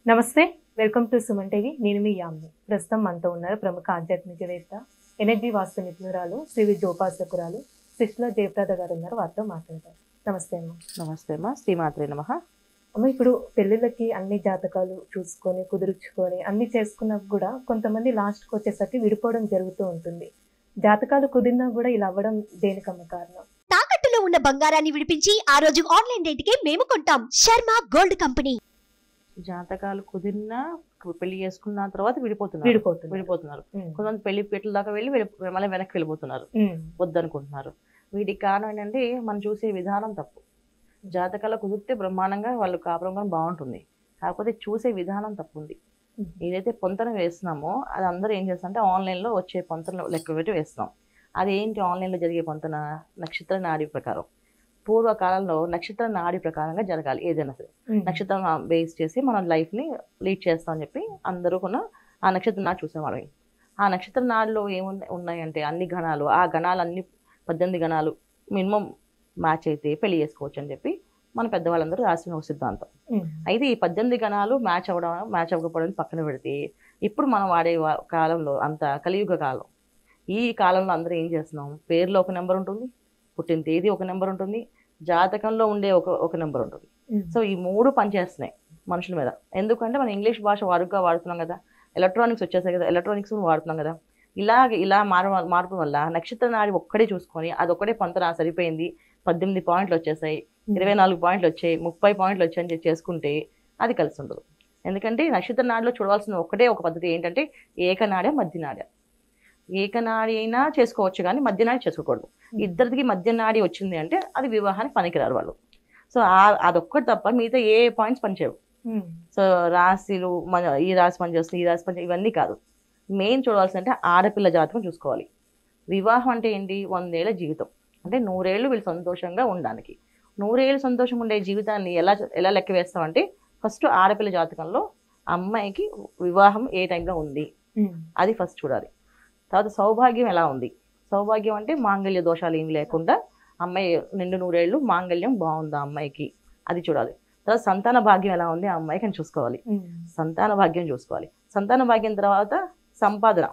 నమస్తే welcome to Suman TV నేను మీ యామ్ని ప్రస్తుతం మనతో ఉన్నారు ప్రముఖ ఆధ్యాత్మికవేత్త ఎనర్జీ వాస్తు నిపుణురాలు శ్రీ విద్యోపాసకురాలు శిష్ల జయప్రద గారు ఉన్నారు వారితో మాట్లాడతారు నమస్తే అమ్మ నమస్తే అమ్మా శ్రీమాత్రే నమ అమ్మ ఇప్పుడు పెళ్ళిళ్ళకి అన్ని జాతకాలు చూసుకొని కుదుర్చుకొని అన్ని చేసుకున్నా కూడా కొంతమంది లాస్ట్కి వచ్చేసరికి విడిపోవడం జరుగుతూ ఉంటుంది జాతకాలు కుదిరినా కూడా ఇలా అవ్వడం దేనికమ్మ కారణం తాకట్టులో ఉన్న బంగారాన్ని విడిపించి ఆ రోజు ఆన్లైన్ రేటుకే మేము కొంటాం శర్మ గోల్డ్ కంపెనీ జాతకాలు కుదిరినా పెళ్లి చేసుకున్న తర్వాత విడిపోతున్నారు విడిపోతుంది విడిపోతున్నారు ఉమ్. కొంతమంది పెళ్లి పీటల దాకా వెళ్ళి వెళ్ళి- మళ్ళీ వెనక్కి వెళ్ళిపోతున్నారు ఉమ్. వద్దనుకుంటున్నారు వీటికి కారణం ఏంటంటే మనం చూసే విధానం తప్పు జాతకాలు కుదిరితే బ్రహ్మాండంగా వాళ్ళు కాపురం కూడా బాగుంటుంది కాకపోతే చూసే విధానం తప్పు ఉంది ఉమ్. ఏదైతే పొంతన వేస్తున్నామో అది అందరూ ఏం చేస్తారంటే ఆన్లైన్లో వచ్చే పొంతన లెక్క పెట్టి వేస్తాం అది ఏంటి ఆన్లైన్లో జరిగే పొంతన నక్షత్ర నాడి ప్రకారం పూర్వకాలంలో నక్షత్ర నాడి ప్రకారంగా జరగాలి ఏదైనా సరే ఉమ్. నక్షత్రం బేస్ చేసి మన లైఫ్ని లీడ్ చేస్తామని చెప్పి అందరూ కూడా ఆ నక్షత్రం నాడు చూసేవాళ్ళం ఆ నక్షత్ర నాడులో ఏమున్నాయి ఉన్నాయంటే అన్ని గణాలు ఆ గణాలు అన్ని పద్దెనిమిది గణాలు మినిమం మ్యాచ్ అయితే పెళ్లి చేసుకోవచ్చు అని చెప్పి మన పెద్దవాళ్ళందరూ రాసిన ఒక సిద్ధాంతం ఉమ్. అయితే ఈ పద్దెనిమిది గణాలు మ్యాచ్ అవ్వడం మ్యాచ్ అవ్వకపోవడం పక్కన పెడితే ఇప్పుడు మనం వాడే వా- కాలంలో అంత కలియుగ కాలం ఈ కాలంలో అందరూ ఏం చేస్తున్నాం పేరులో ఒక నెంబర్ ఉంటుంది పుట్టిన తేదీ ఒక నెంబర్ ఉంటుంది జాతకంలో ఉండే ఒక ఒక నెంబర్ ఉంటుంది ఉమ్. సో ఈ మూడు పనిచేస్తున్నాయి మనుషుల మీద ఎందుకంటే మనం ఇంగ్లీష్ భాష వాడుగా వాడుతున్నాం కదా ఎలక్ట్రానిక్స్ వచ్చేసాయి కదా ఎలక్ట్రానిక్స్ వాడుతున్నాం కదా ఇలాగ ఇలా మార మార్పు వల్ల నక్షత్ర నాడి ఒక్కడే చూసుకొని అది ఒక్కడే పంతన సరిపోయింది పద్దెనిమిది పాయింట్లు వచ్చేసాయి ఇరవై నాలుగు పాయింట్లు వచ్చాయి ముప్పై పాయింట్లు వచ్చాయని చెప్పి చేసుకుంటే అది కలిసి ఉండదు ఎందుకంటే నక్షత్ర నాడిలో చూడవలసిన ఒకటే ఒక పద్ధతి ఏంటంటే ఏకనాడ మధ్యనాడ ఏకనాడి అయినా చేసుకోవచ్చు కానీ మధ్యనాడి చేసుకోకూడదు ఇద్దరికి మధ్యనాడి వచ్చింది అంటే అది వివాహానికి పనికిరారు వాళ్ళు సో ఆ- అదొక్కటి తప్ప మిగతా ఏ పాయింట్స్ పనిచేయవు ఉమ్. సో రాశిలు మన ఈ రాశి పని చేస్తుంది ఈ రాశి పని చే- ఇవన్నీ కాదు మెయిన్ చూడవలసిన అంటే ఆడపిల్ల జాతకం చూసుకోవాలి వివాహం అంటే ఏంటి వందేళ్ల జీవితం అంటే నూరేళ్ళు వీళ్ళు సంతోషంగా ఉండడానికి నూరేళ్ళు సంతోషంగా ఉండే జీవితాన్ని ఎలా ఎలా లెక్క వేస్తామంటే ఫస్ట్ ఆడపిల్ల జాతకంలో అమ్మాయికి వివాహం ఏ టైంలో ఉంది ఉమ్. అది ఫస్ట్ చూడాలి తర్వాత సౌభాగ్యం ఎలా ఉంది సౌభాగ్యం అంటే మాంగళ్య దోషాలు ఏమి లేకుండా అమ్మాయి నిండు నూరేళ్ళు మాంగళ్యం బాగుందా అమ్మాయికి అది చూడాలి తర్వాత సంతాన భాగ్యం ఎలా ఉంది ఆ అమ్మాయికి అని చూసుకోవాలి ఉమ్. సంతాన భాగ్యం చూసుకోవాలి సంతాన భాగ్యం తర్వాత సంపాదన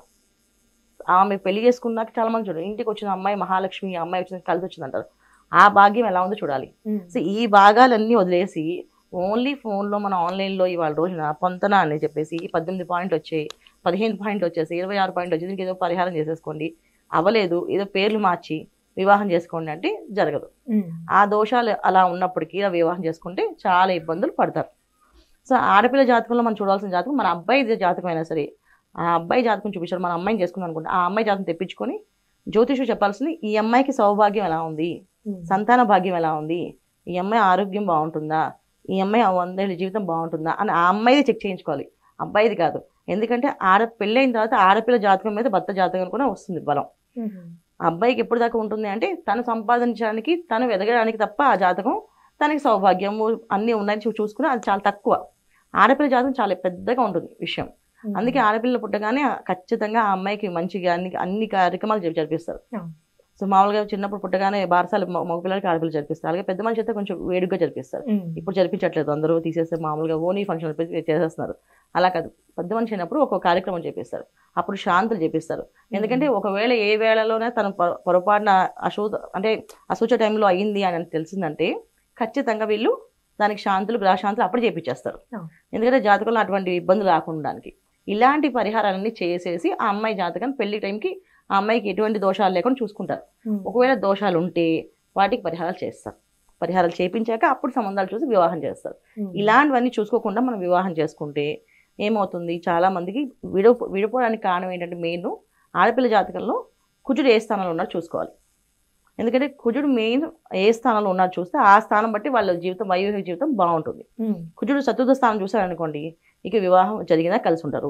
ఆమె పెళ్లి చేసుకున్నాక చాలా మంది చూడండి ఇంటికి వచ్చిన అమ్మాయి మహాలక్ష్మి ఈ అమ్మాయి వచ్చిన కలిసి వచ్చింది అంటారు ఆ భాగ్యం ఎలా ఉందో చూడాలి ఉమ్. సో ఈ భాగాలన్నీ వదిలేసి ఓన్లీ ఫోన్లో మన ఆన్లైన్లో ఇవాళ రోజున పొంతన అని చెప్పేసి పద్దెనిమిది పాయింట్లు వచ్చాయి పదిహేను పాయింట్లు వచ్చేసి ఇరవై ఆరు పాయింట్లు వచ్చేసి దీనికి ఏదో పరిహారం చేసేసుకోండి అవ్వలేదు ఏదో పేర్లు మార్చి వివాహం చేసుకోండి అంటే జరగదు ఉమ్. ఆ దోషాలు అలా ఉన్నప్పటికీ ఆ వివాహం చేసుకుంటే చాలా ఇబ్బందులు పడతారు సో ఆడపిల్ల జాతకంలో మనం చూడాల్సిన జాతకం మన అబ్బాయి జాతకం అయినా సరే ఆ అబ్బాయి జాతకం చూపించారు మన అమ్మాయిని చేసుకుందాం అనుకుంటే ఆ అమ్మాయి జాతకం తెప్పించుకొని జ్యోతిషు చెప్పాల్సింది ఈ అమ్మాయికి సౌభాగ్యం ఎలా ఉంది ఉమ్. సంతాన భాగ్యం ఎలా ఉంది ఈ అమ్మాయి ఆరోగ్యం బాగుంటుందా ఈ అమ్మాయి వందేళ్ళ జీవితం బాగుంటుందా అని ఆ అమ్మాయిది చెక్ చేయించుకోవాలి అబ్బాయిది కాదు ఎందుకంటే ఆడ పెళ్ళైన తర్వాత ఆడపిల్ల జాతకం మీద భర్త జాతకం కూడా వస్తుంది బలం ఉమ్. ఆ అబ్బాయికి ఎప్పుడు దాకా ఉంటుంది అంటే తను సంపాదించడానికి తను ఎదగడానికి తప్ప ఆ జాతకం తనకి సౌభాగ్యము అన్నీ ఉన్నాయని చూ- చూసుకుని అది చాలా తక్కువ ఆడపిల్ల జాతకం చాలా పెద్దగా ఉంటుంది విషయం ఉమ్. అందుకే ఆడపిల్ల పుట్టగానే ఖచ్చితంగా ఆ అమ్మాయికి మంచిగా అన్ని అన్ని కార్యక్రమాలు జరిపి- జరిపిస్తారు అవును. సో మామూలుగా చిన్నప్పుడు పుట్టగానే బారసాలు మగ మగపిల్లలకి ఆడపిల్ల జరిపిస్తారు అలాగే పెద్ద మనిషి అయితే కొంచెం వేడుగ్గా జరిపిస్తారు ఉమ్. ఇప్పుడు జరిపించట్లేదు అందరూ తీసేస్తే మామూలుగా ఓనీ ఫంక్షన్ చేసేస్తున్నారు అలా కాదు పెద్ద మనిషి అయినప్పుడు ఒక కార్యక్రమం చేపిస్తారు అప్పుడు శాంతులు చేపిస్తారు ఎందుకంటే ఒకవేళ ఏ వేళలోనే తను పొర- పొరపాటున అశూ అంటే అసూచ టైంలో అయ్యింది అని తెలిసిందంటే ఖచ్చితంగా వీళ్ళు దానికి శాంతులు గ్రహశాంతులు అప్పుడు చేపించేస్తారు అవును. ఎందుకంటే జాతకంలో అటువంటి ఇబ్బందులు రాకుండానికి ఇలాంటి పరిహారాలన్నీ చేసేసి ఆ అమ్మాయి జాతకం పెళ్లి టైంకి ఆ అమ్మాయికి ఎటువంటి దోషాలు లేకుండా చూసుకుంటారు ఉమ్. ఒకవేళ దోషాలు ఉంటే వాటికి పరిహారాలు చేస్తారు పరిహారాలు చేపించాక అప్పుడు సంబంధాలు చూసి వివాహం చేస్తారు ఉమ్. ఇలాంటివన్నీ చూసుకోకుండా మనం వివాహం చేసుకుంటే ఏమవుతుంది చాలా మందికి విడో విడిపోవడానికి కారణం ఏంటంటే మెయిన్ ఆడపిల్ల జాతకంలో కుజుడు ఏ స్థానంలో ఉన్నారో చూసుకోవాలి ఎందుకంటే కుజుడు మెయిన్ ఏ స్థానంలో ఉన్నారో చూస్తే ఆ స్థానం బట్టి వాళ్ళ జీవితం వైవాహిక జీవితం బాగుంటుంది ఉమ్. కుజుడు చతుర్థ స్థానం చూసారనుకోండి ఇక వివాహం జరిగినా కలిసి ఉంటారు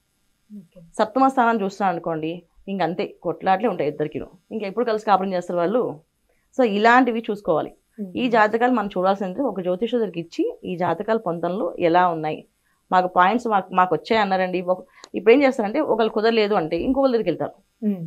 ఓకే. సప్తమ స్థానం చూస్తున్నారు అనుకోండి ఇంక అంతే కొట్లాట్లే ఉంటాయి ఇద్దరికి ఇంకా ఎప్పుడు కలిసి కాపురం చేస్తారు వాళ్ళు సో ఇలాంటివి చూసుకోవాలి ఉమ్. ఈ జాతకాలు మనం చూడాల్సింది ఒక జ్యోతిషుడికి ఇచ్చి ఈ జాతకాల పొంతనలు ఎలా ఉన్నాయి మాకు పాయింట్స్ మాకు మాకు వచ్చాయి అన్నారండి ఒక- ఇప్పుడు ఏం చేస్తారంటే ఒకళ్ళు కుదరలేదు అంటే ఇంకొకరి దగ్గరికి వెళ్తారు ఉమ్.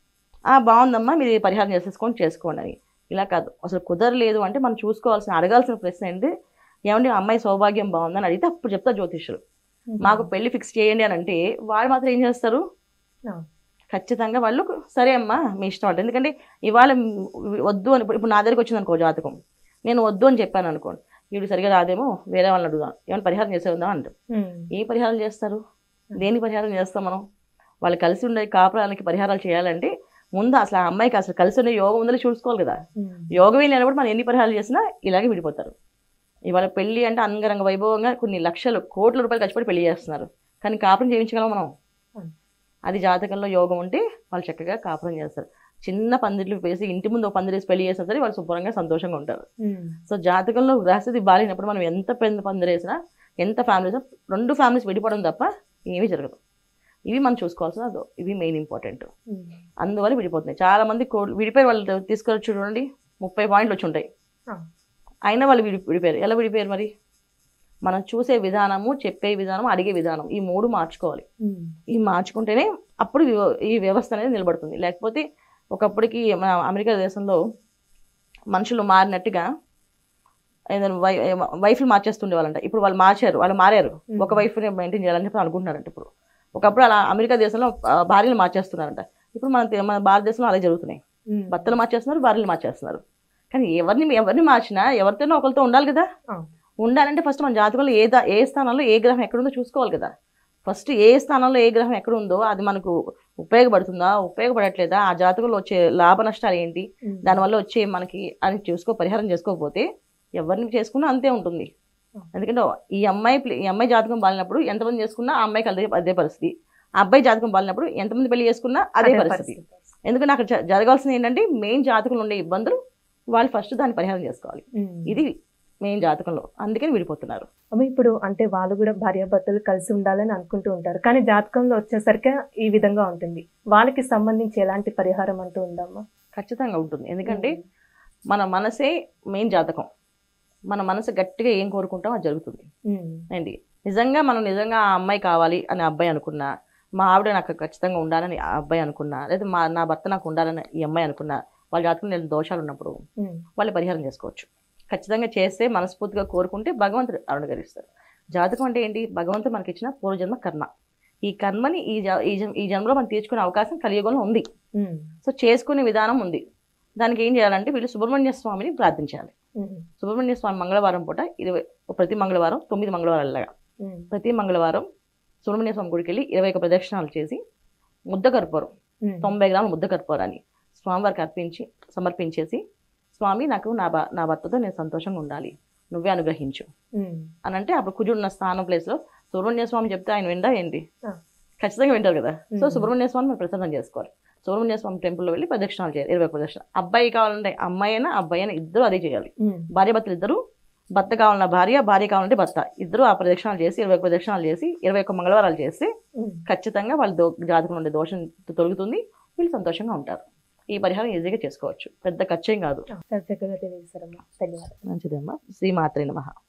ఆ బాగుందమ్మా మీరు ఈ పరిహారం చేసేసుకొని చేసుకోండి అని ఇలా కాదు అసలు కుదరలేదు అంటే మనం చూసుకోవాల్సిన అడగాల్సిన ప్రశ్న ఏంటి ఏమండి ఆ అమ్మాయి సౌభాగ్యం బాగుందని అడిగితే అప్పుడు చెప్తారు జ్యోతిష్యులు మాకు పెళ్లి ఫిక్స్ చేయండి అని అంటే వాళ్ళు మాత్రం ఏం చేస్తారు ఆ. ఖచ్చితంగా వాళ్ళు సరే అమ్మా మీ ఇష్టం అంటే ఎందుకంటే ఇవాళ వద్దు అని ఇప్పుడు నా దగ్గరికి వచ్చింది అనుకో జాతకం నేను వద్దు అని చెప్పాను అనుకోండి వీడు సరిగా రాదేమో వేరే వాళ్ళని అడుగుదాం ఏమైనా పరిహారం చేసేద్దాం అంటారు ఉమ్. ఏ పరిహారం చేస్తారు దేని పరిహారం చేస్తాం మనం వాళ్ళు కలిసి ఉండే కాపురానికి పరిహారాలు చేయాలంటే ముందు అసలు ఆ అమ్మాయికి అసలు కలిసి ఉండే యోగం ఉందని చూసుకోవాలి కదా ఉమ్. యోగం లేనప్పుడు మనం ఎన్ని పరిహారాలు చేసినా ఇలాగే విడిపోతారు ఇవాళ పెళ్లి అంటే అంగరంగ వైభవంగా కొన్ని లక్షలు కోట్ల రూపాయలు ఖర్చుపడి పెళ్లి చేస్తున్నారు కానీ కాపురం చేయించగలం మనం అవును. అది జాతకంలో యోగం ఉంటే వాళ్ళు చక్కగా కాపురం చేస్తారు చిన్న పందిర్లు వేసి ఇంటి ముందు ఒక పందిరి వేసి పెళ్లి చేసినా సరే వాళ్ళు శుభ్రంగా సంతోషంగా ఉంటారు ఉమ్. సో జాతకంలో గ్రహస్థితి బాగాలేనప్పుడు మనం ఎంత పెద్ద పందిరి వేసినా ఎంత ఫ్యామిలీస్ రెండు ఫ్యామిలీస్ విడిపోవడం తప్ప ఏమీ జరగదు ఇవి మనం చూసుకోవాల్సిన అదో ఇవి మెయిన్ ఇంపార్టెంట్ ఉమ్. అందువల్ల విడిపోతున్నాయి చాలా మంది కో- విడిపోయి వాళ్ళు తీసుకొచ్చి చూడండి ముప్పై పాయింట్లు వచ్చి ఉంటాయి ఆ. అయినా వాళ్ళు విడి విడిపోయారు ఎలా విడిపోయారు మరి మనం చూసే విధానము చెప్పే విధానం అడిగే విధానం ఈ మూడు మార్చుకోవాలి ఉమ్. ఈ మార్చుకుంటేనే అప్పుడు వివ- ఈ వ్యవస్థ అనేది నిలబడుతుంది లేకపోతే ఒకప్పటికి మన అమెరికా దేశంలో మనుషులు మారినట్టుగా ఏదైనా వై వైఫ్లు మార్చేస్తుండే వాళ్ళంట ఇప్పుడు వాళ్ళు మార్చారు వాళ్ళు మారారు Hmm. ఒక వైఫ్ని మెయింటైన్ చేయాలని చెప్పి అనుకుంటున్నారంట ఇప్పుడు ఒకప్పుడు అలా అమెరికా దేశంలో ఆ, భార్యలు మార్చేస్తున్నారంట ఇప్పుడు మన తే- మన భారతదేశంలో అలా జరుగుతున్నాయి ఉమ్. భర్తలు మార్చేస్తున్నారు భార్యలు మార్చేస్తున్నారు కానీ ఎవరిని ఎవరిని మార్చినా ఎవరితోనో ఒకరితో ఉండాలి కదా ఆ. ఉండాలంటే ఫస్ట్ మన జాతకంలో ఏ దా- ఏ స్థానంలో ఏ గ్రహం ఎక్కడుందో చూసుకోవాలి కదా ఫస్ట్ ఏ స్థానంలో ఏ గ్రహం ఎక్కడ ఉందో అది మనకు ఉపయోగపడుతుందా ఉపయోగపడట్లేదా ఆ జాతకంలో వచ్చే లాభ నష్టాలు ఏంటి ఉమ్. దానివల్ల వచ్చే మనకి అని చూసుకో పరిహారం చేసుకోకపోతే ఎవరిని చేసుకున్నా అంతే ఉంటుంది ఎందుకంటే ఈ అమ్మాయి ప్లే- ఈ అమ్మాయి జాతకం బాలినప్పుడు ఎంతమంది చేసుకున్నా ఆ అమ్మాయికి అదే అదే పరిస్థితి ఆ అబ్బాయి జాతకం బాలినప్పుడు ఎంతమంది పెళ్లి చేసుకున్నా అదే అదే పరిస్థితి పరిస్థితి. ఎందుకంటే అక్కడ జ- జరగాల్సింది ఏంటంటే మెయిన్ జాతకంలో ఉండే ఇబ్బందులు వాళ్ళు ఫస్ట్ దాన్ని పరిహారం చేసుకోవాలి ఉమ్. ఇది మెయిన్ జాతకంలో అందుకని విడిపోతున్నారు అమ్మ ఇప్పుడు అంటే వాళ్ళు కూడా భార్యాభర్తలు కలిసి ఉండాలని అనుకుంటూ ఉంటారు కానీ జాతకంలో వచ్చేసరికి ఈ విధంగా ఉంటుంది వాళ్ళకి సంబంధించి ఎలాంటి పరిహారం అంటూ ఉందమ్మా ఖచ్చితంగా ఉంటుంది ఎందుకంటే మన మనసే మెయిన్ జాతకం మన మనసు గట్టిగా ఏం కోరుకుంటాం అది జరుగుతుంది ఉమ్. అండి నిజంగా మనం నిజంగా ఆ అమ్మాయి కావాలి అని అబ్బాయి అనుకున్నా మా ఆవిడ నాకు ఖచ్చితంగా ఉండాలని ఆ అబ్బాయి అనుకున్నా లేదా మా నా భర్త నాకు ఉండాలని ఈ అమ్మాయి అనుకున్నా వాళ్ళ జాతకం నేను దోషాలు ఉన్నప్పుడు ఉమ్. వాళ్ళు పరిహారం చేసుకోవచ్చు ఖచ్చితంగా చేస్తే మనస్ఫూర్తిగా కోరుకుంటే భగవంతుడు అనుగ్రహిస్తారు జాతకం అంటే ఏంటి భగవంతుడు మనకి ఇచ్చిన పూర్వజన్మ కర్మ ఈ కర్మని ఈ జ- ఈ జన్- ఈ జన్మలో మనం తీర్చుకునే అవకాశం కలియుగంలో ఉంది ఉమ్. సో చేసుకునే విధానం ఉంది దానికి ఏం చేయాలంటే వీళ్ళు సుబ్రహ్మణ్య స్వామిని ప్రార్థించాలి ఉమ్. సుబ్రహ్మణ్య స్వామి మంగళవారం పూట ఇరవై ప్రతి మంగళవారం తొమ్మిది మంగళవారాలుగా ఉమ్. ప్రతి మంగళవారం సుబ్రహ్మణ్య స్వామి గుడికి వెళ్ళి ఇరవై ఒక ప్రదక్షిణాలు చేసి ముద్ద కర్పూరం ఉమ్. తొంభై గ్రాముల ముద్ద కర్పూరాన్ని స్వామివారికి అర్పించి సమర్పించేసి స్వామి నాకు నా భ నా భర్తతో నేను సంతోషంగా ఉండాలి నువ్వే అనుగ్రహించు ఉమ్. అని అంటే అప్పుడు కుజుడున్న స్థానం ప్లేస్లో సుబ్రహ్మణ్య స్వామి చెప్తే ఆయన విండా ఏంటి ఆ. ఖచ్చితంగా వింటారు కదా సో మ్మ్. సుబ్రహ్మణ్య స్వామి మనం ప్రసన్నం చేసుకోవాలి సుబ్రహ్మణ్య స్వామి టెంపుల్లో వెళ్ళి ప్రదక్షిణాలు చేయాలి ఇరవై ప్రదక్షిణ అబ్బాయి కావాలంటే అమ్మాయి అయినా అబ్బాయి అయినా ఇద్దరు అదే చేయాలి ఉమ్. భార్య భర్తలు ఇద్దరు భర్త కావాలన్న భార్య భార్య కావాలంటే భర్త ఇద్దరు ఆ ప్రదక్షిణాలు చేసి ఇరవై ప్రదక్షిణాలు చేసి ఇరవై ఒక్క మంగళవారాలు చేస్తే ఉమ్. ఖచ్చితంగా వాళ్ళ దో జాతకం ఉండే దోషం తొలగుతుంది వీళ్ళు సంతోషంగా ఉంటారు ఈ పరిహారం ఈజీగా చేసుకోవచ్చు పెద్ద ఖర్చేం కాదు చాలా చక్కగా తెలియజేశారమ్మా ధన్యవాదాలు మంచిదమ్మా శ్రీమాత్రే నమః